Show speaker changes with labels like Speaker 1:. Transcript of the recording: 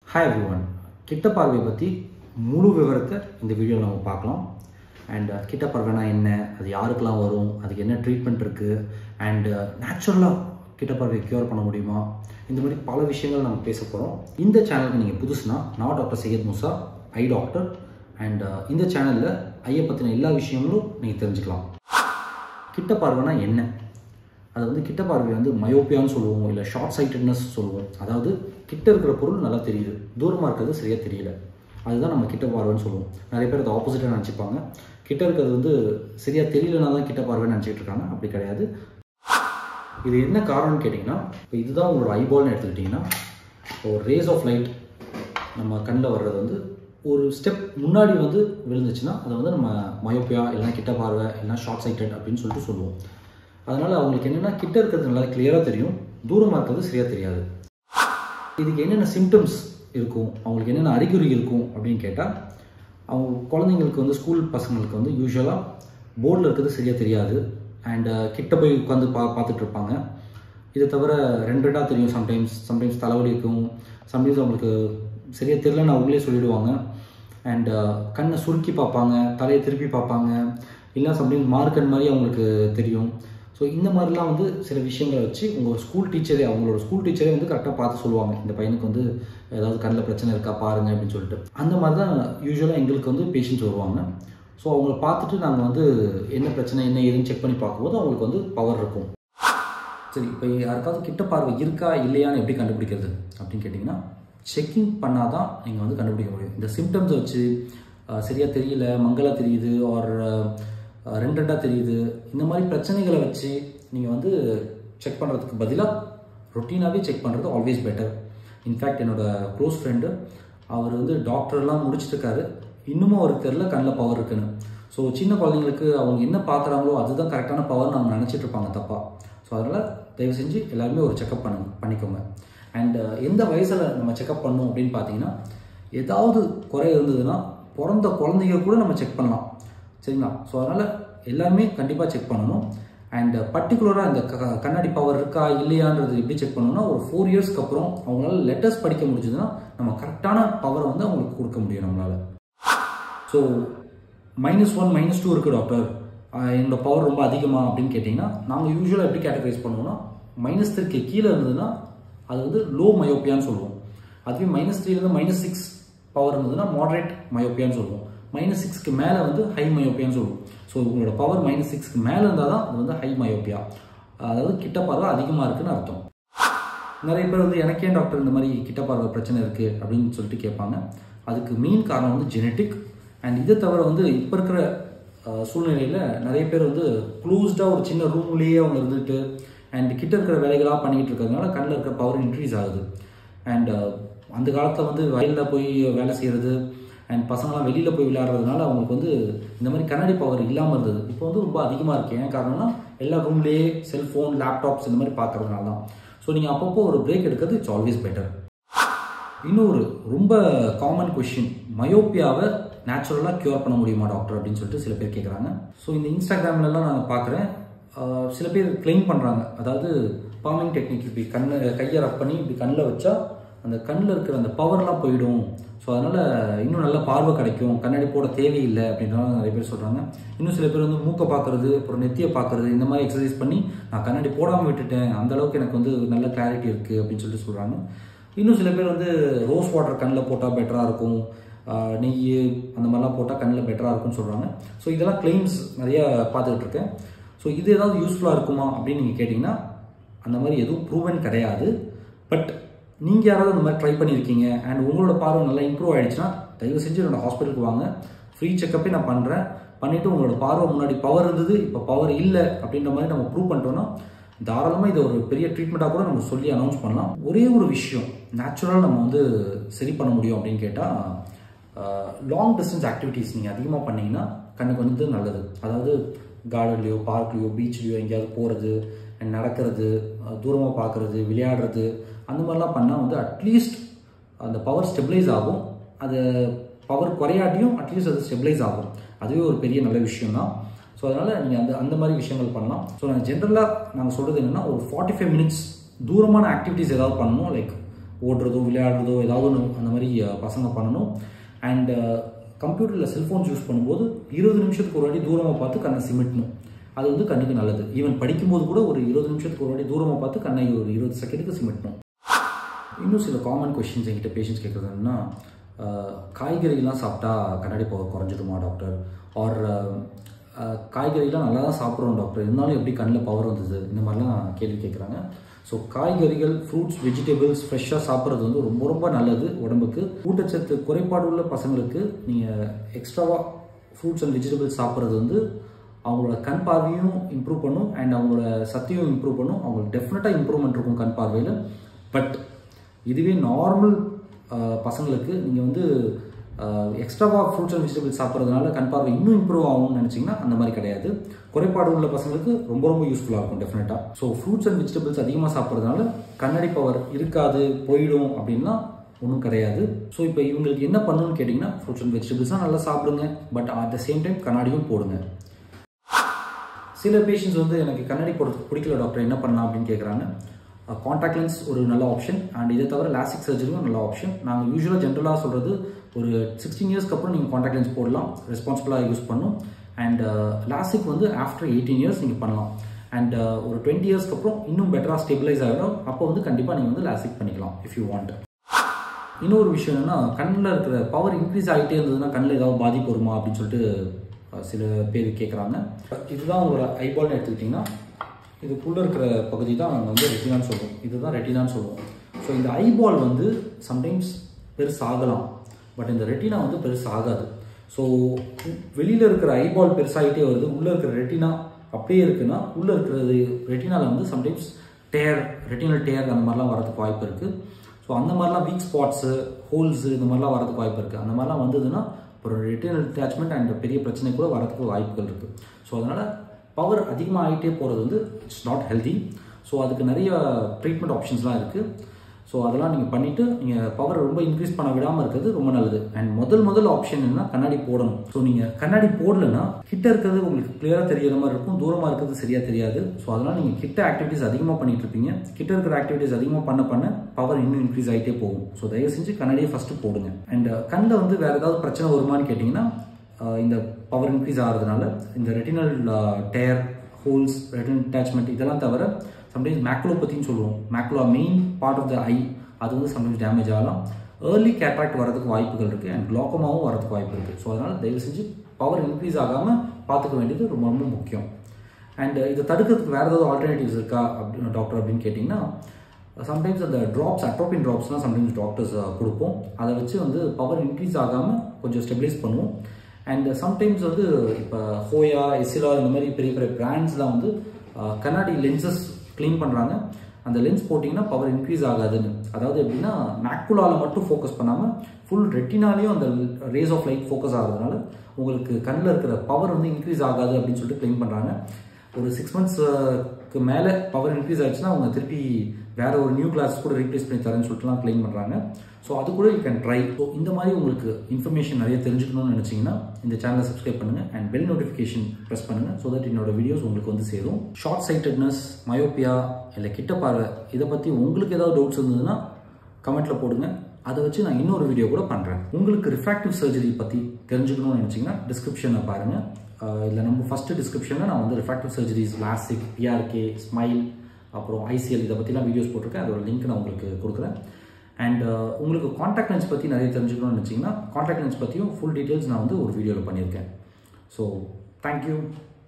Speaker 1: hi everyone கிட்ட பார்வையை பற்றி முழு விவரத்தை இந்த வீடியோவில் நம்ம பார்க்கலாம் அண்ட் கிட்ட பார்வைனா என்ன அது யாருக்கெல்லாம் வரும் அதுக்கு என்ன ட்ரீட்மெண்ட் இருக்குது அண்டு நேச்சுரலாக கிட்ட பார்வையை க்யூர் பண்ண முடியுமா இந்த மாதிரி பல விஷயங்கள் நம்ம பேச போகிறோம் இந்த சேனலுக்கு நீங்கள் புதுசுனா நான் doctor Syed Musa eye doctor and இந்த சேனலில் ஐயை பற்றின எல்லா விஷயங்களும் நீங்கள் தெரிஞ்சுக்கலாம் கிட்ட பார்வைனா என்ன அது வந்து கிட்ட பார்வை வந்து மயோப்பியான்னு சொல்லுவோம் இல்லை ஷார்ட் சைட்டட்னஸ் சொல்லுவோம் அதாவது கிட்ட இருக்கிற பொருள் நல்லா தெரியுது தூரமாக இருக்கிறது சரியாக தெரியல அதுதான் நம்ம கிட்ட பார்வைன்னு சொல்லுவோம் நிறைய பேர் அது ஆப்போசிட்டாக நினச்சிப்பாங்க கிட்ட இருக்கிறது வந்து சரியாக தெரியலனா தான் கிட்ட பார்வைன்னு நினச்சிட்டு இருக்காங்க அப்படி கிடையாது இது என்ன காரணம்னு கேட்டிங்கன்னா இப்போ இதுதான் உங்களோட ஐபால்னு எடுத்துக்கிட்டிங்கன்னா ஒரு ரேஸ் ஆஃப் லைட் நம்ம கண்ணில் வர்றது வந்து ஒரு ஸ்டெப் முன்னாடி வந்து விழுந்துச்சுன்னா அதை வந்து நம்ம மயோப்பியா இல்லைனா கிட்ட பார்வை இல்லைனா ஷார்ட் சைட்டட் அப்படின்னு சொல்லிட்டு சொல்லுவோம் அதனால் அவங்களுக்கு என்னென்னா கிட்ட இருக்கிறது நல்லா கிளியராக தெரியும் தூரமாக இருக்கிறது சரியாக தெரியாது இதுக்கு என்னென்ன சிம்டம்ஸ் இருக்கும் அவங்களுக்கு என்னென்ன அறிகுறி இருக்கும் அப்படின்னு கேட்டால் அவங்க குழந்தைங்களுக்கு வந்து ஸ்கூல் பசங்களுக்கு வந்து யூஸ்வலாக போர்டில் இருக்கிறது சரியாக தெரியாது அண்ட் கிட்ட போய் உட்காந்து பா பார்த்துட்டு இருப்பாங்க இதை தவிர ரெண்டு ரெண்டாக தெரியும் சம்டைம்ஸ் சம்டைம்ஸ் தலைவலி இருக்கும் சம்டைம்ஸ் அவங்களுக்கு சரியாக தெரியலன்னு அவங்களே சொல்லிடுவாங்க அண்ட் கண்ணை சுருக்கி பார்ப்பாங்க தலையை திருப்பி பார்ப்பாங்க இல்லை சம்டைம்ஸ் மார்க்கன் மாதிரி அவங்களுக்கு தெரியும் ஸோ இந்த மாதிரிலாம் வந்து சில விஷயங்களை வச்சு உங்கள் ஸ்கூல் டீச்சரே அவங்களோட ஸ்கூல் டீச்சரே வந்து கரெக்டாக பார்த்து சொல்லுவாங்க இந்த பையனுக்கு வந்து ஏதாவது கண்ணில் பிரச்சனை இருக்கா பாருங்க அப்படின்னு சொல்லிட்டு அந்த மாதிரி தான் யூஸ்வலாக எங்களுக்கு வந்து பேஷண்ட்ஸ் வருவாங்க ஸோ அவங்கள பார்த்துட்டு நாங்கள் வந்து என்ன பிரச்சனை என்ன ஏதுன்னு செக் பண்ணி பார்க்கும்போது அவங்களுக்கு வந்து பவர் இருக்கும் சரி இப்போ யாருக்காவது கிட்ட பார்வை இருக்கா இல்லையான்னு எப்படி கண்டுபிடிக்கிறது அப்படின்னு கேட்டிங்கன்னா செக்கிங் பண்ணால் தான் நீங்கள் வந்து கண்டுபிடிக்க முடியும் இந்த சிம்டம்ஸை வச்சு சரியாக தெரியல மங்கலாக தெரியுது ஆர் ரெண்டு ரெண்டாக தெரியுது இந்த மாதிரி பிரச்சனைகளை வச்சு நீங்கள் வந்து செக் பண்ணுறதுக்கு பதிலாக ரொட்டீனாகவே செக் பண்ணுறது ஆல்வேஸ் பெட்டர் இன்ஃபேக்ட் என்னோட க்ளோஸ் ஃப்ரெண்டு அவர் வந்து டாக்டர்லாம் முடிச்சிருக்காரு இன்னமும் அவருக்கு தெரில கண்ணில் பவர் இருக்குன்னு ஸோ சின்ன குழந்தைங்களுக்கு அவங்க என்ன பார்க்குறாங்களோ அதுதான் கரெக்டான பவர்னு அவங்க நினச்சிட்டு இருப்பாங்க தப்பாக ஸோ அதனால் தயவு செஞ்சு எல்லாருமே ஒரு செக்கப் பண்ணுங்க பண்ணிக்கோங்க அண்ட் எந்த வயசில் நம்ம செக்கப் பண்ணணும் அப்படின்னு பார்த்தீங்கன்னா ஏதாவது குறை இருந்ததுன்னா பிறந்த குழந்தைங்க கூட நம்ம செக் பண்ணலாம் சரிங்களா ஸோ அதனால் எல்லாருமே கண்டிப்பாக செக் பண்ணணும் அண்ட் பர்டிகுலராக இந்த கண்ணாடி பவர் இருக்கா இல்லையான்றது எப்படி செக் பண்ணணும்னா ஒரு ஃபோர் இயர்ஸ்க்கு அப்புறம் அவங்களால லெட்டர்ஸ் படிக்க முடிஞ்சதுன்னா நம்ம கரெக்டான பவரை வந்து அவங்களுக்கு கொடுக்க முடியும் நம்மளால் so minus one minus two இருக்குது டாக்டர் என்னோட பவர் ரொம்ப அதிகமாக அப்படின்னு கேட்டிங்கன்னா நாங்கள் யூஸ்வலாக எப்படி கேட்டகரைஸ் பண்ணுவோம்னா மைனஸ் த்ரீக்கு கீழே இருந்ததுன்னா அது வந்து லோ மயோப்பியான்னு சொல்லுவோம் அதுவே மைனஸ் த்ரீலேருந்து மைனஸ் சிக்ஸ் பவர் இருந்ததுன்னா மாடரேட் மயோப்பியான்னு சொல்லுவோம் மைனஸ் சிக்ஸ்க்கு மேலே வந்து ஹை மயோப்பியான்னு சொல்லுவோம் ஸோ உங்களோட பவர் மைனஸ் சிக்ஸ்க்கு மேலே இருந்தால் தான் அது வந்து ஹை மயோப்பியா அதாவது கிட்ட பார்வை அதிகமாக இருக்குன்னு அர்த்தம் நிறைய பேர் வந்து எனக்கே டாக்டர் இந்த மாதிரி கிட்ட பார்வை பிரச்சனை இருக்குது அப்படின்னு சொல்லிட்டு கேட்பாங்க அதுக்கு மெயின் காரணம் வந்து ஜெனட்டிக் அண்ட் இதை தவிர வந்து இப்போ இருக்கிற சூழ்நிலையில் நிறைய பேர் வந்து க்ளோஸ்டாக ஒரு சின்ன ரூம்லேயே அவங்க இருந்துட்டு அண்ட் கிட்ட இருக்கிற வேலைகளாக பண்ணிக்கிட்டு இருக்கிறதுனால கண்ணில் இருக்கிற பவர் இன்க்ரீஸ் ஆகுது அண்ட் அந்த காலத்தில் வந்து வயலில் போய் வேலை செய்கிறது அண்ட் பசங்களாம் வெளியில் போய் விளையாடுறதுனால அவங்களுக்கு வந்து இந்த மாதிரி கண்ணாடி பவர் இல்லாமல் இருந்தது இப்போ வந்து ரொம்ப அதிகமாக இருக்குது ஏன் காரணம்னா எல்லா ரூம்லேயே செல்ஃபோன் லேப்டாப்ஸ் இந்த மாதிரி பார்க்கறதுனால தான் ஸோ நீங்கள் அப்பப்போ ஒரு பிரேக் எடுக்கிறது இட்ஸ் ஆல்வேஸ் பெட்டர் இன்னொரு ரொம்ப காமன் கொஷின் மயோப்பியாவை நேச்சுரலாக க்யூர் பண்ண முடியுமா டாக்டர் அப்படின்னு சொல்லிட்டு சில பேர் கேட்குறாங்க ஸோ இந்த இன்ஸ்டாகிராம்லலாம் நான் பார்க்குறேன் சில பேர் கிளைம் பண்ணுறாங்க அதாவது பாமிங் டெக்னிக் இப்படி கண்ணை கையை ரப் பண்ணி இப்படி கண்ணில் வச்சா அந்த கண்ணில் இருக்கிற அந்த பவர்லாம் போயிடும் ஸோ அதனால் இன்னும் நல்ல பார்வை கிடைக்கும் கண்ணாடி போட தேவையில்லை அப்படின்றாங்க நிறைய பேர் சொல்கிறாங்க இன்னும் சில பேர் வந்து மூக்கை பார்க்குறது அப்புறம் நெத்தியை பார்க்குறது இந்த மாதிரி எக்ஸசைஸ் பண்ணி நான் கண்ணாடி போடாமல் விட்டுட்டேன் அந்த அளவுக்கு எனக்கு வந்து நல்ல கிளாரிட்டி இருக்குது அப்படின்னு சொல்லிட்டு சொல்கிறாங்க இன்னும் சில பேர் வந்து ரோஸ் வாட்டர் கண்ணில் போட்டால் பெட்டராக இருக்கும் நெய் அந்த மாதிரிலாம் போட்டால் கண்ணில் பெட்டராக இருக்கும்னு சொல்கிறாங்க ஸோ இதெல்லாம் கிளைம்ஸ் நிறைய பார்த்துக்கிட்டு இருக்கேன் ஸோ இது ஏதாவது யூஸ்ஃபுல்லாக இருக்குமா அப்படின்னு நீங்கள் கேட்டிங்கன்னா அந்த மாதிரி எதுவும் ப்ரூவன் கிடையாது பட் நீங்கள் யாராவது இந்த மாதிரி ட்ரை பண்ணியிருக்கீங்க அண்ட் உங்களோட பார்வை நல்லா இம்ப்ரூவ் ஆகிடுச்சுன்னா தயவு செஞ்சு என்னோட ஹாஸ்பிட்டலுக்கு வாங்க ஃப்ரீ செக்கப்பே நான் பண்ணுறேன் பண்ணிவிட்டு உங்களோட பார்வை முன்னாடி பவர் இருந்தது இப்போ பவர் இல்லை அப்படின்ற மாதிரி நம்ம ப்ரூவ் பண்ணிட்டோன்னா தாராளமாக இதை ஒரு பெரிய ட்ரீட்மெண்ட்டாக கூட நம்ம சொல்லி அனௌன்ஸ் பண்ணலாம் ஒரே ஒரு விஷயம் நேச்சுரலாக நம்ம வந்து சரி பண்ண முடியும் அப்படின்னு கேட்டால் லாங் டிஸ்டன்ஸ் ஆக்டிவிட்டீஸ் நீங்கள் அதிகமாக பண்ணிங்கன்னா கண்ணுக்கு வந்து நல்லது அதாவது கார்டன்லேயோ பார்க்லேயோ பீச்லேயோ எங்கேயாவது போகிறது நடக்கிறது தூரமாக பார்க்குறது விளையாடுறது அந்த மாதிரிலாம் பண்ணால் வந்து அட்லீஸ்ட் அந்த பவர் ஸ்டெபிளைஸ் ஆகும் அது பவர் குறையாட்டியும் அட்லீஸ்ட் அது ஸ்டெபிளைஸ் ஆகும் அதுவே ஒரு பெரிய நல்ல விஷயம் தான் ஸோ அதனால் நீங்கள் அந்த அந்த மாதிரி விஷயங்கள் பண்ணலாம் ஸோ நான் ஜென்ரலாக நாங்கள் சொல்கிறது என்னென்னா ஒரு ஃபார்ட்டி ஃபைவ் மினிட்ஸ் தூரமான ஆக்டிவிட்டீஸ் ஏதாவது பண்ணணும் லைக் ஓடுறதோ விளையாடுறதோ ஏதாவது ஒன்று அந்த மாதிரி அஹ், பசங்க பண்ணணும் அண்ட் கம்ப்யூட்டரில் செல்ஃபோன்ஸ் யூஸ் பண்ணும்போது இருபது நிமிஷத்துக்கு ஒரு வாட்டி தூரமாக பார்த்து கண்ணை சிமிட்டணும் அது வந்து கண்ணுக்கு நல்லது ஈவன் படிக்கும்போது கூட ஒரு இருபது நிமிஷத்துக்கு ஒரு வாட்டி தூரமாக பார்த்து கண்ணை ஒரு இருபது செகண்டுக்கு சிமிட்டணும் இன்னும் சில காமன் கொஷின்ஸ் என்கிட்ட பேஷண்ட்ஸ் கேட்குறது என்னன்னா அஹ், காய்கறிலாம் சாப்பிட்டா கண்ணாடி பவர் குறைஞ்சிடுமா டாக்டர் ஆர் காய்கறிலாம் நல்லா தான் சாப்பிட்றோம் டாக்டர் இருந்தாலும் எப்படி கண்ணில் பவர் வந்தது இந்த மாதிரிலாம் கேள்வி கேட்குறாங்க ஸோ காய்கறிகள் ஃப்ரூட்ஸ் வெஜிடபிள்ஸ் ஃப்ரெஷ்ஷாக சாப்பிட்றது வந்து ரொம்ப ரொம்ப நல்லது உடம்புக்கு ஊட்டச்சத்து குறைபாடு உள்ள பசங்களுக்கு நீங்கள் எக்ஸ்ட்ராவாக ஃப்ரூட்ஸ் அண்ட் வெஜிடபிள்ஸ் சாப்பிட்றது வந்து அவங்களோட கண் பார்வையும் இம்ப்ரூவ் பண்ணும் அண்ட் அவங்களோட சக்தியும் இம்ப்ரூவ் பண்ணும் அவங்களுக்கு டெஃபினட்டாக இம்ப்ரூவ்மெண்ட் இருக்கும் கண் பார்வையில் பட் இதுவே நார்மல் பசங்களுக்கு நீங்கள் வந்து எக்ஸ்ட்ராவாக ஃப்ரூட்ஸ் அண்ட் வெஜிடபிள்ஸ் சாப்பிட்றதுனால கண் பார்வை இன்னும் இம்ப்ரூவ் ஆகும்னு நினச்சிங்கன்னா அந்த மாதிரி கிடையாது குறைபாடு உள்ள பசங்களுக்கு ரொம்ப ரொம்ப யூஸ்ஃபுல்லாக இருக்கும் டெஃபினட்டாக ஸோ ஃப்ரூட்ஸ் அண்ட் வெஜிடபிள்ஸ் அதிகமாக சாப்பிட்றதுனால கண்ணாடி பவர் இருக்காது போயிடும் அப்படின்னா ஒன்றும் கிடையாது ஸோ இப்போ இவங்களுக்கு என்ன பண்ணணும்னு கேட்டிங்கன்னா ஃப்ரூட்ஸ் அண்ட் வெஜிடபிள்ஸ்லாம் நல்லா சாப்பிடுங்க but at the same time கண்ணாடியும் போடுங்க சில பேஷண்ட்ஸ் வந்து எனக்கு கண்ணாடி போடுறதுக்கு பிடிக்கல டாக்டர் என்ன பண்ணலாம் அப்படின்னு கேட்குறாங்க காண்டாக்ட் லென்ஸ் ஒரு நல்ல ஆப்ஷன் அண்ட் இதை தவிர லாசிக் சர்ஜரியும் நல்ல ஆப்ஷன் நாங்கள் யூஸ்வலாக ஜென்ரலாக சொல்கிறது ஒரு சிக்ஸ்டீன் இயர்ஸ்க்கு அப்புறம் நீங்கள் காண்டாக்ட் லென்ஸ் போடலாம் ரெஸ்பான்சிபிளாக யூஸ் பண்ணும் அண்ட் லாசிக் வந்து ஆஃப்டர் எயிட்டீன் இயர்ஸ் நீங்கள் பண்ணலாம் அண்ட் ஒரு டுவெண்ட்டி இயர்ஸ்க்கு அப்புறம் இன்னும் பெட்டராக ஸ்டெபிலைஸ் ஆகிடும் அப்போ வந்து கண்டிப்பாக நீங்கள் வந்து லாசிக் பண்ணிக்கலாம் இஃப் யூ வாண்ட் இன்னொரு விஷயம் என்னன்னா கண்ணில் இருக்கிற பவர் இன்க்ரீஸ் ஆகிட்டே இருந்ததுன்னா கண்ணில் ஏதாவது பாதிப்பு வருமா அப்படின்னு சொல்லிட்டு அஹ், சில பேர் கேட்குறாங்க இதுதான் உங்களோட ஐபால்னு எடுத்துக்கிட்டிங்கன்னா இதுக்குள்ளே இருக்கிற பகுதி தான் நாங்கள் வந்து ரெட்டினான்னு சொல்லுவோம் இதுதான் ரெட்டினான்னு சொல்லுவோம் ஸோ இந்த ஐபால் வந்து சம்டைம்ஸ் பெருசாகலாம் பட் இந்த ரெட்டினா வந்து பெருசாகாது ஸோ வெளியில் இருக்கிற ஐபால் பெருசாகிட்டே வருது உள்ளே இருக்கிற ரெட்டினா அப்படியே இருக்குன்னா உள்ளே இருக்கிறது ரெட்டினாவில் வந்து சம்டைம்ஸ் டேர் ரெட்டினல் டேர் அந்த மாதிரிலாம் வரதுக்கு வாய்ப்பு இருக்குது ஸோ அந்த மாதிரிலாம் வீக் ஸ்பாட்ஸு ஹோல்ஸு இந்த மாதிரிலாம் வரதுக்கு வாய்ப்பு இருக்குது அந்த மாதிரிலாம் வந்ததுன்னா அப்புறம் ரிட்டர்னல் அட்டாச்மெண்ட் அண்ட் பெரிய பிரச்சனை கூட வரதுக்கு வாய்ப்புகள் இருக்குது ஸோ அதனால் பவர் அதிகமாக ஆகிட்டே போகிறது வந்து இட்ஸ் நாட் ஹெல்தி ஸோ அதுக்கு நிறைய ட்ரீட்மெண்ட் ஆப்ஷன்ஸ்லாம் இருக்குது ஸோ அதெல்லாம் நீங்கள் பண்ணிவிட்டு நீங்கள் பவர் ரொம்ப இன்க்ரீஸ் பண்ண விடாமல் இருக்கிறது ரொம்ப நல்லது அண்ட் முதல் முதல் ஆப்ஷன் என்ன கண்ணாடி போடணும் ஸோ நீங்கள் கண்ணாடி போடலைன்னா கிட்ட இருக்கிறது உங்களுக்கு கிளியராக தெரியற மாதிரி இருக்கும் தூரமாக இருக்கிறது சரியாக தெரியாது ஸோ அதனால் நீங்கள் கிட்ட ஆக்டிவிட்டீஸ் அதிகமாக பண்ணிட்டு இருப்பீங்க கிட்ட இருக்கிற ஆக்டிவிட்டீஸ் அதிகமாக பண்ண பண்ண பவர் இன்னும் இன்க்ரீஸ் ஆகிட்டே போகும் ஸோ தயவு செஞ்சு கண்ணாடியை ஃபஸ்ட்டு போடுங்க அண்ட் கண்ணில் வந்து வேறு ஏதாவது பிரச்சனை வருமான்னு கேட்டிங்கன்னா ஆஹ் இந்த பவர் இன்க்ரீஸ் ஆகிறதுனால இந்த retinal tear holes retinal attachment இதெல்லாம் தவிர சம்டைம்ஸ் மேக்லோபத்தின்னு சொல்லுவோம் மேக்லோ main part of the eye அது வந்து சம்டைம்ஸ் டேமேஜ் ஆகலாம் ஏர்லி கேட்ராக்ட் வரதுக்கு வாய்ப்புகள் இருக்குது அண்ட் குளோக்கமாவும் வரதுக்கு வாய்ப்பு இருக்குது ஸோ அதனால் தயவு செஞ்சு பவர் இன்க்ரீஸ் ஆகாமல் பார்த்துக்க வேண்டியது ரொம்ப ரொம்ப முக்கியம் அண்ட் இதை தடுக்கிறதுக்கு வேறு ஏதாவது ஆல்டர்னேட்டிவ்ஸ் இருக்கா அப்படின்னு டாக்டர் அப்படின்னு கேட்டிங்கன்னா சம்டைம்ஸ் அந்த ட்ராப்ஸ் அட்ரோபின் ட்ராப்ஸ்லாம் சம்டைம்ஸ் டாக்டர்ஸ் கொடுப்போம் அதை வச்சு வந்து பவர் இன்க்ரீஸ் ஆகாமல் கொஞ்சம் ஸ்டெபிலைஸ் பண்ணுவோம் அண்ட் சம்டைம்ஸ் வந்து இப்போ ஹோயா எசிலா இந்த மாதிரி பெரிய பெரிய பிராண்ட்ஸ்லாம் வந்து அஹ், கண்ணாடி லென்சஸ் க்ளீன் பண்ணுறாங்க அந்த லென்ஸ் போட்டிங்கன்னா பவர் இன்க்ரீஸ் ஆகாதுன்னு அதாவது எப்படின்னா மேக்குலால மட்டும் ஃபோக்கஸ் பண்ணாமல் ஃபுல் ரெட்டினாலையும் அந்த ரேஸ் ஆஃப் லைட் ஃபோக்கஸ் ஆகிறதுனால உங்களுக்கு கண்ணில் இருக்கிற பவர் வந்து இன்க்ரீஸ் ஆகாது அப்படின்னு சொல்லிட்டு க்ளைம் பண்ணுறாங்க ஒரு சிக்ஸ் மந்த்ஸ்க்கு மேலே பவர் இன்க்ரீஸ் ஆயிடுச்சுன்னா அவங்க திருப்பி வேற ஒரு நியூ கிளாஸ் கூட ரீப்ளேஸ் பண்ணி தரேன்னு சொல்லிட்டுலாம் க்ளைம் பண்ணுறாங்க ஸோ அது கூட யூ கேன் ட்ரை ஸோ இந்த மாதிரி உங்களுக்கு இன்ஃபர்மேஷன் நிறைய தெரிஞ்சுக்கணும்னு நினச்சிங்கன்னா இந்த சேனலை சப்ஸ்கிரைப் பண்ணுங்கள் அண்ட் பெல் நோட்டிஃபிகேஷன் ப்ரெஸ் பண்ணுங்கள் ஸோ தட் என்னோட வீடியோஸ் உங்களுக்கு வந்து சேரும் ஷார்ட் சைட்டட்னஸ் மயோப்பியா இல்லை கிட்ட பார்வை இதை பற்றி உங்களுக்கு ஏதாவது டவுட்ஸ் இருந்ததுன்னா கமெண்ட்டில் போடுங்க அதை வச்சு நான் இன்னொரு வீடியோ கூட பண்ணுறேன் உங்களுக்கு ரிஃப்ராக்டிவ் சர்ஜரி பற்றி தெரிஞ்சுக்கணும்னு நினச்சிங்கன்னா டிஸ்கிரிப்ஷனை பாருங்கள் இதில் நம்ம ஃபஸ்ட்டு டிஸ்கிரிப்ஷனில் நான் வந்து refractive surgeries LASIK PRK SMILE அப்புறம் ஐசிஎல் இதை பற்றிலாம் வீடியோஸ் போட்டிருக்கேன் அதோட லிங்க் நான் உங்களுக்கு கொடுக்குறேன் அண்ட் உங்களுக்கு காண்டாக்ட் லென்ஸ் பற்றி நிறைய தெரிஞ்சுக்கணும்னு நினச்சிங்கன்னா காண்டாக்ட் லென்ஸ் பற்றியும் ஃபுல் டீட்டெயில்ஸ் நான் வந்து ஒரு வீடியோவில் பண்ணியிருக்கேன் ஸோ தேங்க்யூ